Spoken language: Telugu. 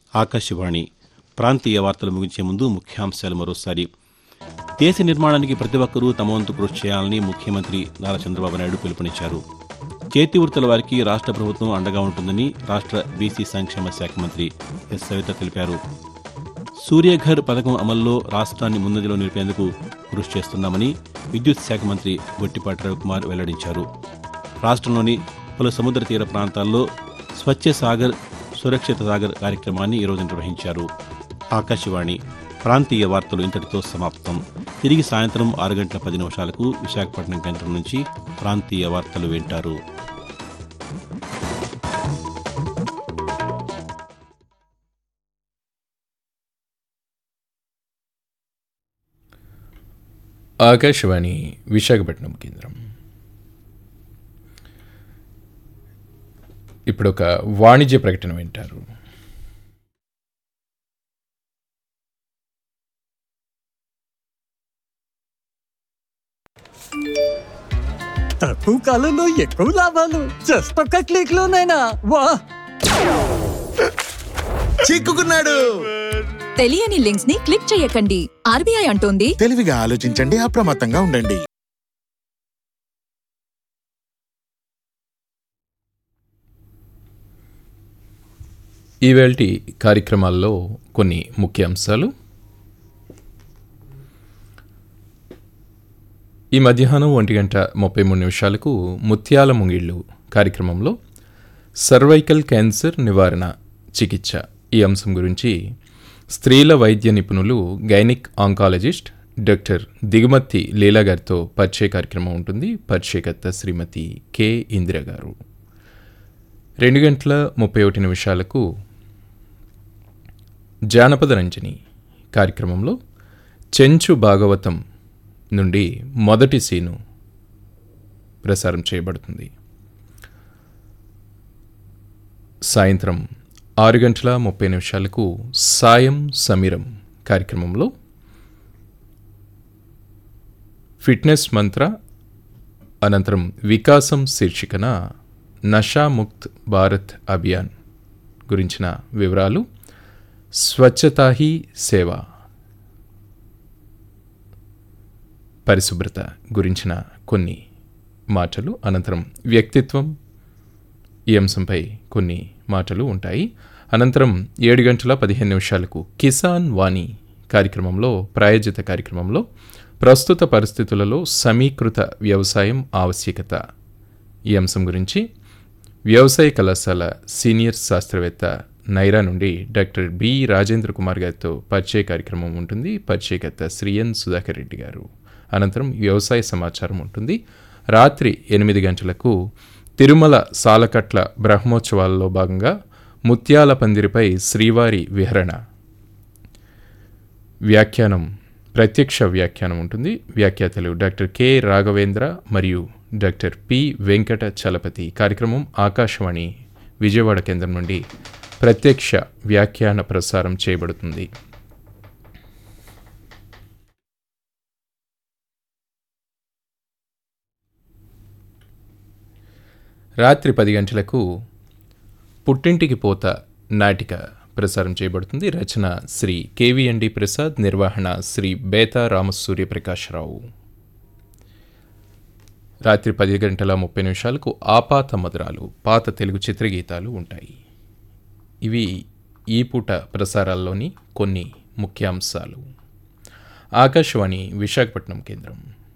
ఆకాశవాణి ప్రాంతీయ వార్తలు ముగించే ముందు ముఖ్యాంశాలు మరోసారి దేశ నిర్మాణానికి ప్రతి ఒక్కరూ తమ వంతు కృషి చేయాలని ముఖ్యమంత్రి నారా చంద్రబాబు నాయుడు పిలుపునిచ్చారు చేతి వృత్తుల వారికి రాష్ట్ర ప్రభుత్వం అండగా ఉంటుందని రాష్ట్ర బీసీ సంక్షేమ శాఖ మంత్రి ఎస్ సవిత తెలిపారు సూర్యఘర్ పథకం అమల్లో రాష్ట్రాన్ని ముందంజలో నిలిపేందుకు కృషి చేస్తున్నామని విద్యుత్ శాఖ మంత్రి గొట్టిపాటి రవికుమార్ వెల్లడించారు రాష్ట్రంలోని పలు సముద్ర తీర ప్రాంతాల్లో స్వచ్ఛ సాగర్ సురక్షిత సాగర్ కార్యక్రమాన్ని ఈరోజు నిర్వహించారు ఆకాశవాణి ప్రాంతీయ వార్తలు ఇంతటితో సమాప్తం తిరిగి సాయంత్రం ఆరు గంటల పది నిమిషాలకు విశాఖపట్నం కేంద్రం నుంచి ప్రాంతీయ వార్తలు వింటారు ఆకాశవాణి విశాఖపట్నం కేంద్రం ఇప్పుడు ఒక వాణిజ్య ప్రకటన వింటారు తక్కువ కాలంలో ఎక్కువ లాభాలు జస్ట్ ఒక్క క్లిక్ లోనైనా వా చిక్కుకున్నాడు తెలియని లింక్స్ ని క్లిక్ చేయకండి ఆర్బీఐ అంటోంది తెలివిగా ఆలోచించండి అప్రమత్తంగా ఉండండి ఈవేల్టి కార్యక్రమాల్లో కొన్ని ముఖ్య అంశాలు ఈ మధ్యాహ్నం ఒంటి గంట ముప్పై మూడు నిమిషాలకు ముత్యాల ముంగిళ్ళు కార్యక్రమంలో సర్వైకల్ క్యాన్సర్ నివారణ చికిత్స ఈ అంశం గురించి స్త్రీల వైద్య నిపుణులు గైనిక్ ఆంకాలజిస్ట్ డాక్టర్ దిగుమతి లీలా గారితో పరిచయ కార్యక్రమం ఉంటుంది పరిచయకర్త శ్రీమతి కె ఇందిర గారు రెండు గంటల ముప్పై ఒకటి నిమిషాలకు జానపద రంజని కార్యక్రమంలో చెంచు భాగవతం నుండి మొదటి సీను ప్రసారం చేయబడుతుంది సాయంత్రం ఆరు గంటల ముప్పై నిమిషాలకు సాయం సమీరం కార్యక్రమంలో ఫిట్నెస్ మంత్ర అనంతరం వికాసం శీర్షికన నషాముక్త్ భారత్ అభియాన్ గురించిన వివరాలు స్వచ్ఛతా హీ సేవ పరిశుభ్రత గురించిన కొన్ని మాటలు అనంతరం వ్యక్తిత్వం ఈ అంశంపై కొన్ని మాటలు ఉంటాయి అనంతరం ఏడు గంటల పదిహేను నిమిషాలకు కిసాన్ వాణి కార్యక్రమంలో ప్రాయోజిత కార్యక్రమంలో ప్రస్తుత పరిస్థితులలో సమీకృత వ్యవసాయం ఆవశ్యకత ఈ అంశం గురించి వ్యవసాయ కళాశాల సీనియర్ శాస్త్రవేత్త నైరా నుండి డాక్టర్ బి రాజేంద్ర కుమార్ గారితో పరిచయ కార్యక్రమం ఉంటుంది పరిచయకర్త శ్రీ ఎన్ సుధాకర్ రెడ్డి గారు అనంతరం వ్యవసాయ సమాచారం ఉంటుంది రాత్రి ఎనిమిది గంటలకు తిరుమల సాలకట్ల బ్రహ్మోత్సవాలలో భాగంగా ముత్యాల పందిరిపై శ్రీవారి విహరణ వ్యాఖ్యానం ప్రత్యక్ష వ్యాఖ్యానం ఉంటుంది వ్యాఖ్యాతలు డాక్టర్ కె రాఘవేంద్ర మరియు డాక్టర్ పి వెంకట చలపతి కార్యక్రమం ఆకాశవాణి విజయవాడ కేంద్రం నుండి ప్రత్యక్ష వ్యాఖ్యాన ప్రసారం చేయబడుతుంది రాత్రి పది గంటలకు పుట్టింటికి పోత నాటిక ప్రసారం చేయబడుతుంది రచన శ్రీ కేవీఎండి ప్రసాద్ నిర్వహణ శ్రీ బేతా రామసూర్యప్రకాశ్రావు రాత్రి పది గంటల ముప్పై నిమిషాలకు ఆపాత మధురాలు పాత తెలుగు చిత్రగీతాలు ఉంటాయి ఇవి ఈ పూట ప్రసారాల్లోని కొన్ని ముఖ్యాంశాలు ఆకాశవాణి విశాఖపట్నం కేంద్రం